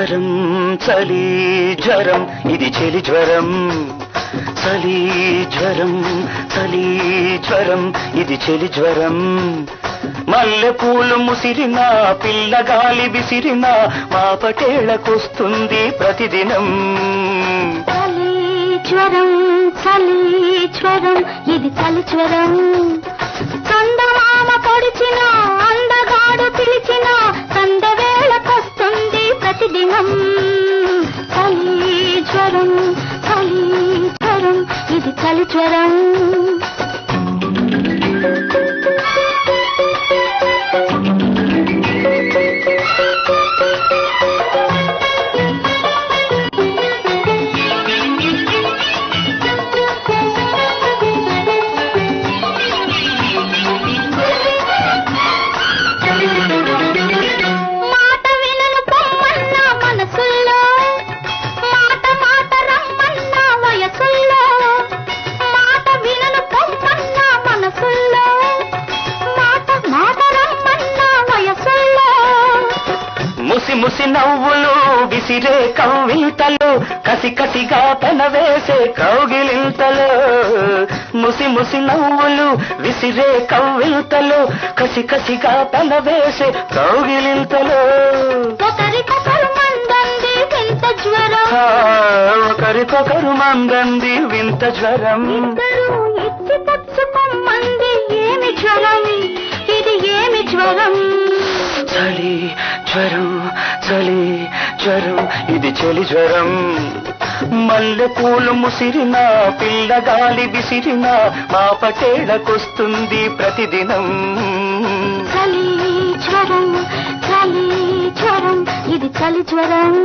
జ్వరం చలి జ్వరం ఇది చెలి జ్వరం చలి జ్వరం చలి జ్వరం ఇది చెలి జ్వరం మల్లె పూలు ముసిరిన పిల్లగాలి విసిరిన మా పటేళ్లకొస్తుంది ప్రతిదినం చలి జ్వరం చలి జ్వరం ఇది చలి జ్వరం కందమామ పొడిచిన అందగాడు పిలిచిన సందవేళకొస్తుంది ప్రతిదినం చలి జ్వరం చలి జ్వరం ఇది చలి జ్వరం మాట వినను పొమ్మన్న మనసుల్లో మాట మాట రమ్మన్న వయసుల్లో మాట వినను పొమ్మన్న మనసుల్లో మాట మాట రమ్మన్న వయసుల్లో ముసి ముసి నవ్వులు విసిరే కవ్వింతలు కసి కసిగా పెనవేసే కౌగిలింతలు ముసి ముసి నవ్వులు విసిరే కవ్వింతలు కసి కసిగా పెనవేసే కౌగిలింతలు ఒకరికొకరు మందంది వింత జ్వరం ఆ, ఒకరికొకరు మందంది వింత జ్వరం ఇద్దరు ఎత్తి పుచ్చుకొమ్మంది ఏమి జ్వరం ఇది ఏమి జ్వరం చలి జ్వరం చలి జ్వరం ఇది చలి జ్వరం మల్లె పూలు ముసిరిన పిల్లగాలి విసిరిన మా పటేళ్లకొస్తుంది ప్రతిదినం చలి జ్వరం చలి జ్వరం ఇది చలి జ్వరం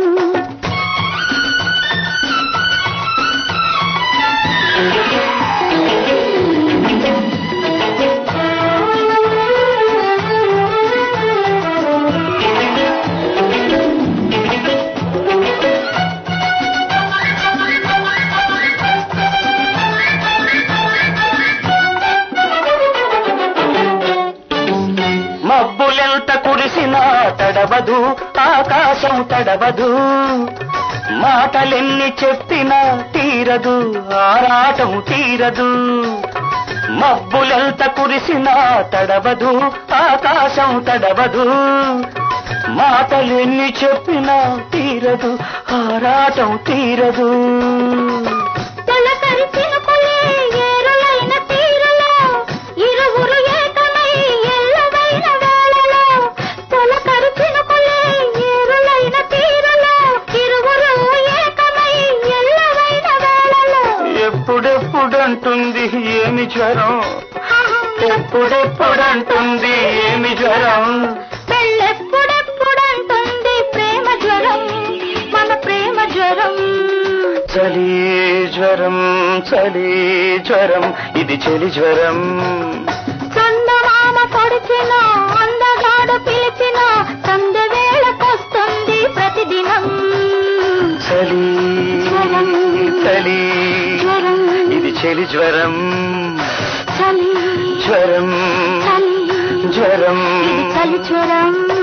మబ్బులెంత కురిసినా తడవదు ఆకాశం తడవదు మాటలెన్ని చెప్పినా తీరదు ఆరాటం తీరదు మబ్బులెంత కురిసినా తడవదు ఆకాశం తడవదు మాటలెన్ని చెప్పినా తీరదు ఆరాటం తీరదు తొలకరి చినుకులే ఏరులైన తీరులో ఇరువురు ఏకమై ఎల్లవైన వేళలో తొలకరి చినుకులే ఏరులైన తీరులో ఇరువురు ఏకమై ఎల్లవైన వేళలో ఎప్పుడెప్పుడంటుంది ఏమి జ్వరం ఎప్పుడెప్పుడంటుంది ఏమి జ్వరం పెళ్ళెప్పుడెప్పుడంటుంది ప్రేమ జ్వరం మన ప్రేమ జ్వరం చలి జ్వరం చలి జ్వరం ఇది చలి జ్వరం చందమామ పొడిచిన అందగాడు పిలిచిన సంధ్య వేళకొస్తుంది ప్రతిదినం చలి చలి జ్వరం ఇది చలి జ్వరం చలి జ్వరం చలి జ్వరం ఇది చలి జ్వరం